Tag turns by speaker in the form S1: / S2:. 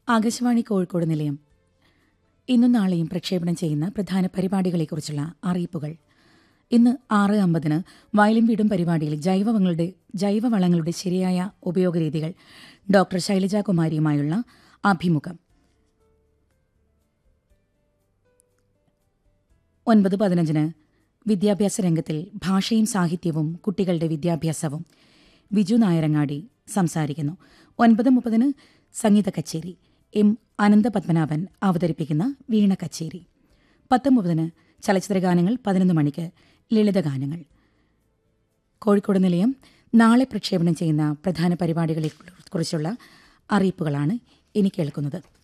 S1: ആകാശവാണി കോഴിക്കോട് നിലയം ഇന്നും നാളെയും പ്രക്ഷേപണം ചെയ്യുന്ന പ്രധാന പരിപാടികളെക്കുറിച്ചുള്ള അറിയിപ്പുകൾ ഇന്ന് ആറ് അമ്പതിന് വയലിൻ വീടും പരിപാടിയിൽ ജൈവവങ്ങളുടെ ജൈവവളങ്ങളുടെ ശരിയായ ഉപയോഗരീതികൾ ഡോക്ടർ ശൈലജ കുമാരിയുമായുള്ള അഭിമുഖം ഒൻപത് പതിനഞ്ചിന് വിദ്യാഭ്യാസ രംഗത്തിൽ ഭാഷയും സാഹിത്യവും കുട്ടികളുടെ വിദ്യാഭ്യാസവും വിജു നായരങ്ങാടി സംസാരിക്കുന്നു ഒൻപത് മുപ്പതിന് സംഗീത കച്ചേരി എം അനന്തപത്മനാഭൻ അവതരിപ്പിക്കുന്ന വീണ കച്ചേരി പത്ത് മുപ്പതിന് ചലച്ചിത്രഗാനങ്ങൾ പതിനൊന്ന് മണിക്ക് ലളിതഗാനങ്ങൾ കോഴിക്കോട് നിലയം നാളെ പ്രക്ഷേപണം ചെയ്യുന്ന പ്രധാന പരിപാടികളെക്കുറിച്ചുള്ള അറിയിപ്പുകളാണ് ഇനി കേൾക്കുന്നത്